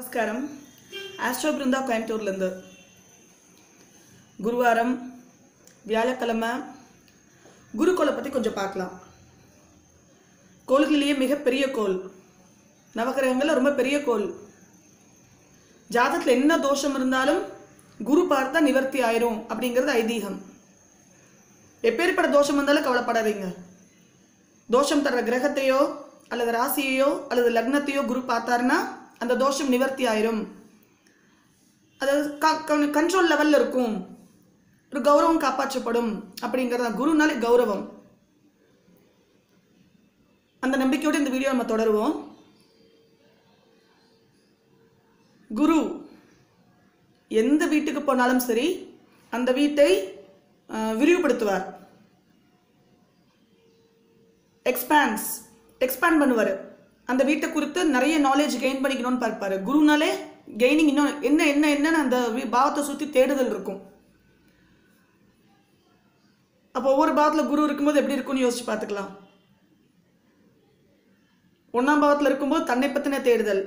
நமஸ்காரம் ஆஸ்ட்ரோ பிருந்தா கோயம்புத்தூர்லேருந்து குருவாரம் வியாழக்கிழமை குருக்கோளை பற்றி கொஞ்சம் பார்க்கலாம் கோள்களிலேயே மிகப்பெரிய கோள் நவகிரகங்களில் ரொம்ப பெரிய கோள் ஜாதகத்தில் என்ன தோஷம் இருந்தாலும் குரு பார்த்தா நிவர்த்தி ஆயிரும் அப்படிங்கிறது ஐதீகம் எப்பேற்பட்ட தோஷம் வந்தாலும் கவலைப்படாதீங்க தோஷம் தர்ற கிரகத்தையோ அல்லது ராசியையோ அல்லது லக்னத்தையோ குரு பார்த்தாருன்னா அந்த தோஷம் நிவர்த்தி ஆயிரும் அது கண்ட்ரோல் லெவலில் இருக்கும் ஒரு கௌரவம் காப்பாற்றப்படும் அப்படிங்கிறது தான். குருனாலே கௌரவம் அந்த நம்பிக்கையோடு இந்த வீடியோ நம்ம தொடருவோம் குரு எந்த வீட்டுக்கு போனாலும் சரி அந்த வீட்டை அஹ், விரிவுபடுத்துவார் எக்ஸ்பேன்ஸ் எக்ஸ்பேண்ட் பண்ணுவார் அந்த வீட்டை குறித்து நிறைய நாலேஜ் கெயின் பண்ணிக்கணும்னு பார்ப்பாரு குருனாலே கெய்னிங் இன்னும் என்ன என்ன என்னன்னு அந்த வி- பாவத்தை சுற்றி தேடுதல் இருக்கும் அப்போ ஒவ்வொரு பாவத்தில் குரு இருக்கும்போது எப்படி இருக்கும்னு யோசிச்சு பார்த்துக்கலாம் ஒன்றாம் பாவத்தில் இருக்கும்போது தன்னை பற்றின தேடுதல்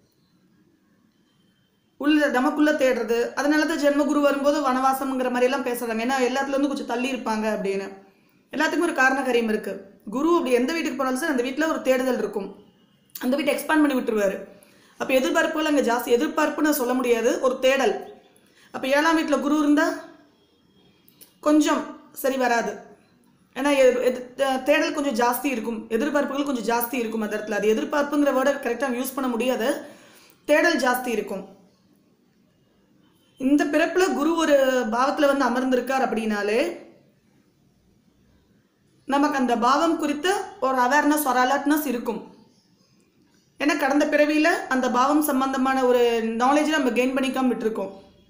உள்ள நமக்குள்ள தேடுறது அதனால தான் ஜென்ம குரு வரும்போது வனவாசம்ங்கிற மாதிரி எல்லாம் பேசுறாங்க ஏன்னா எல்லாத்துல இருந்து கொஞ்சம் தள்ளி இருப்பாங்க அப்படின்னு எல்லாத்துக்கும் ஒரு காரண காரியம் இருக்கு குரு அப்படி எந்த வீட்டுக்கு போனாலும் சரி அந்த வீட்டில் ஒரு தேடுதல் இருக்கும் அந்த வீட்டை எக்ஸ்பேண்ட் பண்ணி விட்டுருவாரு அப்போ எதிர்பார்ப்புகள் அங்கே ஜாஸ்தி எதிர்பார்ப்புன்னு சொல்ல முடியாது ஒரு தேடல் அப்போ ஏழாம் வீட்டில் குரு இருந்தால் கொஞ்சம் சரி வராது ஏன்னா எ- எது- தே- தேடல் கொஞ்சம் ஜாஸ்தி இருக்கும் எதிர்பார்ப்புகள் கொஞ்சம் ஜாஸ்தி இருக்கும் அந்த இடத்துல அது எதிர்பார்ப்புங்கிற வேர்டை கரெக்டாக யூஸ் பண்ண முடியாது தேடல் ஜாஸ்தி இருக்கும் இந்த பிறப்புல குரு ஒரு பாவத்துல வந்து அமர்ந்திருக்கார் அப்படின்னாலே நமக்கு அந்த பாவம் குறித்து ஒரு அவேர்னஸ் ஒரு அலர்ட்னஸ் இருக்கும் ஏன்னா கடந்த பிறவியில அந்த பாவம் சம்பந்தமான ஒரு நாலேஜ் நம்ம கெயின் பண்ணிக்காம விட்டுருக்கோம்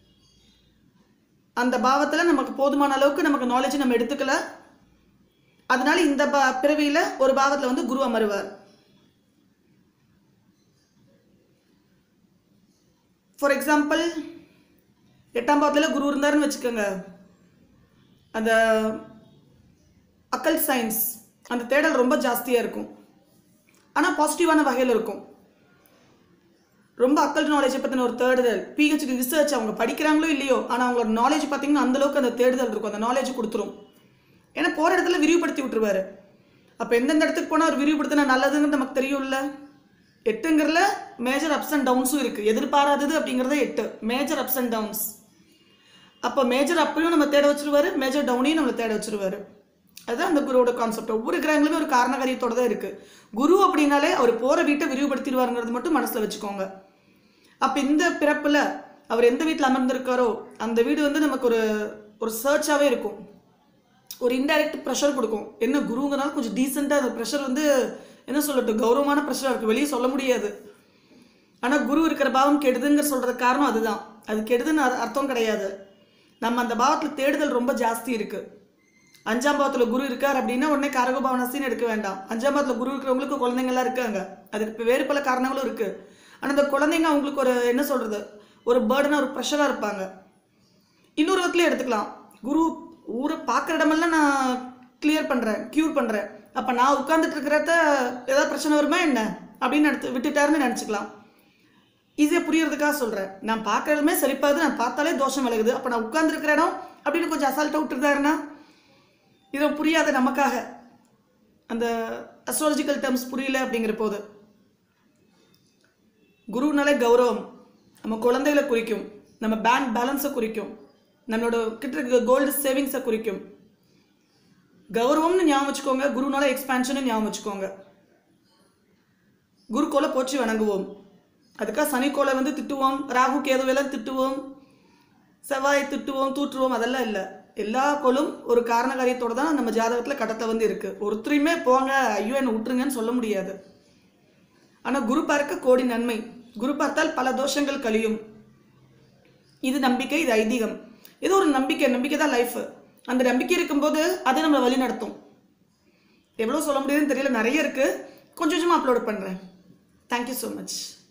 அந்த பாவத்துல நமக்கு போதுமான அளவுக்கு நமக்கு நாலேஜ் நம்ம எடுத்துக்கல அதனால இந்த பா பிறவியில ஒரு பாவத்துல வந்து குரு அமருவார் ஃபார் எக்ஸாம்பிள் எட்டாம் பாவத்தில் குரு இருந்தாருன்னு வச்சுக்கோங்க அந்த அக்கல் சயின்ஸ் அந்த தேடல் ரொம்ப ஜாஸ்தியாக இருக்கும் ஆனால் பாசிட்டிவான வகையில் இருக்கும் ரொம்ப அக்கல் நாலேஜை பற்றின ஒரு தேடுதல் பிஹெச்டி ரிசர்ச் அவங்க படிக்கிறாங்களோ இல்லையோ ஆனால் அவங்களோட நாலேஜ் பார்த்தீங்கன்னா அந்த அளவுக்கு அந்த தேடுதல் இருக்கும் அந்த நாலேஜ் கொடுத்துரும் ஏன்னா போகிற இடத்துல விரிவுபடுத்தி விட்டுருவாரு அப்போ எந்தெந்த இடத்துக்கு போனால் அவர் விரிவுபடுத்தினா நல்லதுன்னு நமக்கு தெரியும்ல எட்டுங்கிறதுல மேஜர் அப்ஸ் அண்ட் டவுன்ஸும் இருக்குது எதிர்பாராதது அப்படிங்கிறத எட்டு மேஜர் அப்ஸ் அண்ட் டவுன்ஸ் அப்போ மேஜர் அப்பையும் நம்ம தேட வச்சிருவாரு மேஜர் டவுனையும் நம்மளை தேட வச்சிருவாரு அதுதான் அந்த குருவோட கான்செப்ட் ஒவ்வொரு கிரகங்களுமே ஒரு காரணகாரியத்தோட தான் இருக்குது குரு அப்படின்னாலே அவர் போகிற வீட்டை விரிவுபடுத்திடுவாருங்கிறது மட்டும் மனசில் வச்சுக்கோங்க அப்போ இந்த பிறப்பில் அவர் எந்த வீட்டில் அமர்ந்திருக்காரோ அந்த வீடு வந்து நமக்கு ஒரு ஒரு சர்ச்சாகவே இருக்கும் ஒரு இன்டைரக்ட் ப்ரெஷர் கொடுக்கும் என்ன குருங்கிறனால கொஞ்சம் டீசெண்டாக அந்த ப்ரெஷர் வந்து என்ன சொல்லட்டும் கௌரவமான ப்ரெஷராக இருக்குது வெளியே சொல்ல முடியாது ஆனால் குரு இருக்கிற பாவம் கெடுதுங்கிற சொல்கிறது காரணம் அதுதான் அது கெடுதுன்னு அர்- அர்த்தம் கிடையாது நம்ம அந்த பாவத்தில் தேடுதல் ரொம்ப ஜாஸ்தி இருக்குது அஞ்சாம் பாவத்தில் குரு இருக்கார் அப்படின்னா உடனே காரகோபாவனசின்னு எடுக்க வேண்டாம் அஞ்சாம் பாவத்தில் குரு இருக்கிறவங்களுக்கு குழந்தைங்கள்லாம் இருக்காங்க அதுக்கு இப்ப வேறு பல காரணங்களும் இருக்குது ஆனால் அந்த குழந்தைங்க அவங்களுக்கு ஒரு என்ன சொல்கிறது ஒரு பேர்டனாக ஒரு ப்ரெஷராக இருப்பாங்க இன்னொரு விதத்துலையும் எடுத்துக்கலாம் குரு ஊரை பார்க்குற இடமெல்லாம் நான் கிளியர் பண்ணுறேன் க்யூர் பண்ணுறேன் அப்போ நான் உட்காந்துட்டு இருக்கிறத ஏதாவது பிரச்சனை வருமா என்ன அப்படின்னு எடுத்து விட்டுட்டாருன்னு நினச்சிக்கலாம் ஈஸியாக புரியறதுக்காக சொல்கிறேன் நான் பார்க்குற இடமே சரிப்பாது நான் பார்த்தாலே தோஷம் விலகுது அப்போ நான் உட்காந்துருக்கிற இடம் அப்படின்னு கொஞ்சம் அசால்ட்டாக விட்டுருந்தாருன்னா இது புரியாத நமக்காக அந்த அஸ்ட்ராலஜிக்கல் டேர்ம்ஸ் புரியல அப்படிங்கிற போது குருனாலே கௌரவம் நம்ம குழந்தைகளை குறிக்கும் நம்ம பேங்க் பேலன்ஸை குறிக்கும் நம்மளோட கிட்ட இருக்க கோல்டு சேவிங்ஸை குறிக்கும் கௌரவம்னு ஞாபகம் வச்சுக்கோங்க குருனால எக்ஸ்பான்ஷன் ஞாபகம் வச்சுக்கோங்க குருக்கோலை போற்றி வணங்குவோம் அதுக்காக சனிக்கோலை வந்து திட்டுவோம் ராகு கேதுவெல்லாம் திட்டுவோம் செவ்வாயை திட்டுவோம் தூற்றுவோம் அதெல்லாம் இல்லை எல்லா கோளும் ஒரு காரண காரியத்தோட தான் நம்ம ஜாதகத்தில் கடத்தை வந்து இருக்கு ஒருத்தரையுமே போங்க ஐயோ என்னை விட்டுருங்கன்னு சொல்ல முடியாது ஆனால் குரு பார்க்க கோடி நன்மை குரு பார்த்தால் பல தோஷங்கள் கழியும் இது நம்பிக்கை இது ஐதீகம் இது ஒரு நம்பிக்கை நம்பிக்கை தான் லைஃப் அந்த நம்பிக்கை இருக்கும்போது அது நம்மளை வழி நடத்தும் எவ்வளோ சொல்ல முடியுதுன்னு தெரியல நிறைய இருக்குது கொஞ்சம் கொஞ்சமாக அப்லோட் பண்ணுறேன் தேங்க்யூ ஸோ மச்